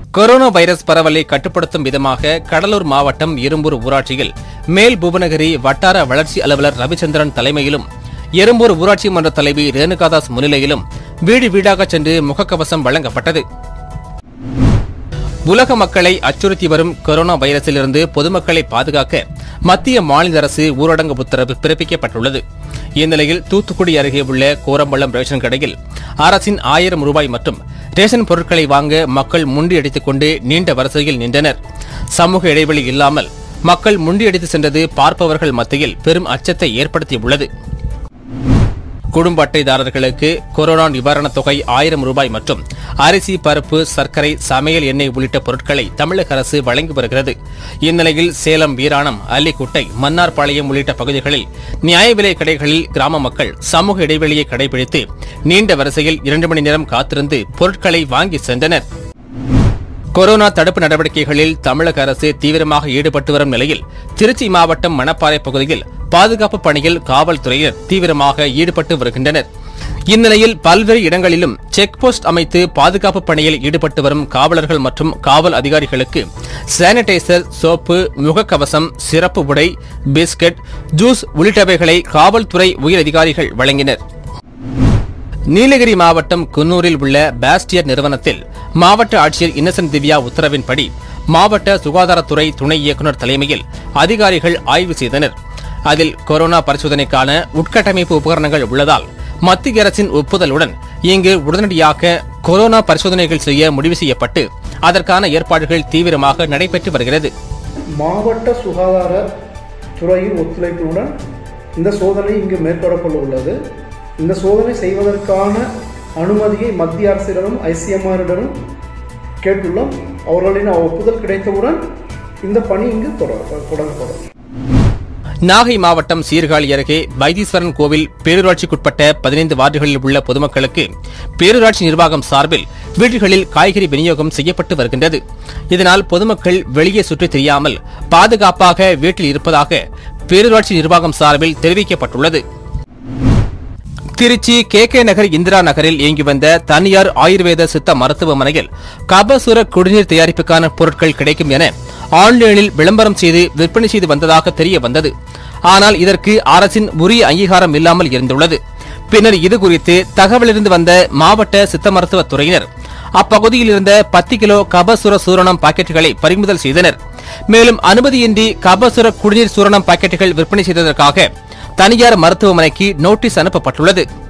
corona virus பரவலை கட்டுப்படுத்தும் விதமாக கடலூர் மாவட்டம் இரும்பூர் ஊராட்சியில் மேல் புவனகிரி வட்டார வளர்ச்சி அலுவலர் ரவிச்சந்திரன் தலைமையிலும் எறும்பூர் ஊராட்சி மன்ற தலைவி ரேணுகாதாஸ் முன்னிலையிலும் வீடு வீடாக சென்று முகக்கவசம் வழங்கப்பட்டது உலக மக்களை அச்சுறுத்தி வரும் கொரோனா வைரஸிலிருந்து பொதுமக்களை பாதுகாக்க மத்திய மாநில அரசு ஊரடங்கு உத்தரவு பிறப்பிக்கப்பட்டுள்ளது இந்நிலையில் தூத்துக்குடி அருகே உள்ள கோரம்பள்ளம் ரேஷன் கடையில் அரசின் ஆயிரம் ரூபாய் மற்றும் ரேஷன் பொருட்களை வாங்க மக்கள் முண்டியடித்துக் கொண்டு நீண்ட வரிசையில் நின்றனர் சமூக இடைவெளி இல்லாமல் மக்கள் முண்டியடித்து சென்றது பார்ப்பவர்கள் மத்தியில் பெரும் அச்சத்தை ஏற்படுத்தியுள்ளது குடும்ப அட்டைதாரர்களுக்கு கொரோனா நிவாரணத் தொகை ஆயிரம் ரூபாய் மற்றும் அரிசி பருப்பு சர்க்கரை சமையல் எண்ணெய் உள்ளிட்ட பொருட்களை தமிழக அரசு வழங்கி வருகிறது இந்நிலையில் சேலம் வீராணம் அல்லிக்குட்டை மன்னார்பாளையம் உள்ளிட்ட பகுதிகளில் நியாய விலை கடைகளில் கிராம மக்கள் சமூக இடைவெளியை கடைபிடித்து நீண்ட வரிசையில் இரண்டு மணி நேரம் காத்திருந்து பொருட்களை வாங்கி சென்றனர் கொரோனா தடுப்பு நடவடிக்கைகளில் தமிழக அரசு தீவிரமாக ஈடுபட்டு வரும் நிலையில் திருச்சி மாவட்டம் மணப்பாறை பகுதியில் பாதுகாப்பு பணியில் காவல்துறையினர் தீவிரமாக ஈடுபட்டு வருகின்றனர் இந்நிலையில் பல்வேறு இடங்களிலும் செக் போஸ்ட் அமைத்து பாதுகாப்பு பணியில் ஈடுபட்டு வரும் காவலர்கள் மற்றும் காவல் அதிகாரிகளுக்கு சானிடைசர் சோப்பு முகக்கவசம் சிறப்பு உடை பிஸ்கட் ஜூஸ் உள்ளிட்டவைகளை காவல்துறை உயர் அதிகாரிகள் வழங்கினர் நீலகிரி மாவட்டம் குன்னூரில் உள்ள பாஸ்டியர் நிறுவனத்தில் மாவட்ட ஆட்சியர் இன்னசென்ட் திவ்யா உத்தரவின்படி மாவட்ட சுகாதாரத்துறை துணை இயக்குநர் தலைமையில் அதிகாரிகள் ஆய்வு செய்தனர் அதில் கொரோனா பரிசோதனைக்கான உட்கட்டமைப்பு உபகரணங்கள் உள்ளதால் மத்திய அரசின் ஒப்புதலுடன் இங்கு உடனடியாக கொரோனா பரிசோதனைகள் செய்ய முடிவு செய்யப்பட்டு அதற்கான ஏற்பாடுகள் தீவிரமாக நடைபெற்று வருகிறது மாவட்ட சுகாதார துறையின் ஒத்துழைப்புடன் இந்த சோதனை இங்கு மேற்கொள்ளப்பட உள்ளது இந்த சோதனை செய்வதற்கான அனுமதியை மத்திய அரசிடமும் ஐசிஎம்ஆரிடமும் கேட்டுள்ளோம் அவர்களின் ஒப்புதல் கிடைத்தவுடன் இந்த பணி இங்கு தொடர- தொடங்கப்படும் நாகை மாவட்டம் சீர்காழி அருகே வைத்தீஸ்வரன் கோவில் பேரூராட்சிக்குட்பட்ட பதினைந்து வார்டுகளில் உள்ள பொதுமக்களுக்கு பேரூராட்சி நிர்வாகம் சார்பில் வீடுகளில் காய்கறி விநியோகம் செய்யப்பட்டு வருகின்றது இதனால் பொதுமக்கள் வெளியே சுற்றித் தெரியாமல் பாதுகாப்பாக வீட்டில் இருப்பதாக பேரூராட்சி நிர்வாகம் சார்பில் தெரிவிக்கப்பட்டுள்ளது திருச்சி கே கே நகர் இந்திரா நகரில் இயங்கி வந்த தனியார் ஆயுர்வேத சித்த மருத்துவமனையில் கபசுர குடிநீர் தயாரிப்புக்கான பொருட்கள் கிடைக்கும் என ஆன்லைனில் விளம்பரம் செய்து விற்பனை செய்து வந்ததாக தெரிய வந்தது ஆனால் இதற்கு அரசின் உரிய அங்கீகாரம் இல்லாமல் இருந்துள்ளது பின்னர் இது குறித்து தகவலிருந்து வந்த மாவட்ட சித்த மருத்துவத் துறையினர் அப்பகுதியில் இருந்த பத்து கிலோ கபசுர சூரணம் பாக்கெட்டுகளை பறிமுதல் செய்தனர் மேலும் அனுமதியின்றி கபசுர குடிநீர் சூரணம் பாக்கெட்டுகள் விற்பனை செய்ததற்காக தனியார் மருத்துவமனைக்கு நோட்டீஸ் அனுப்பப்பட்டுள்ளது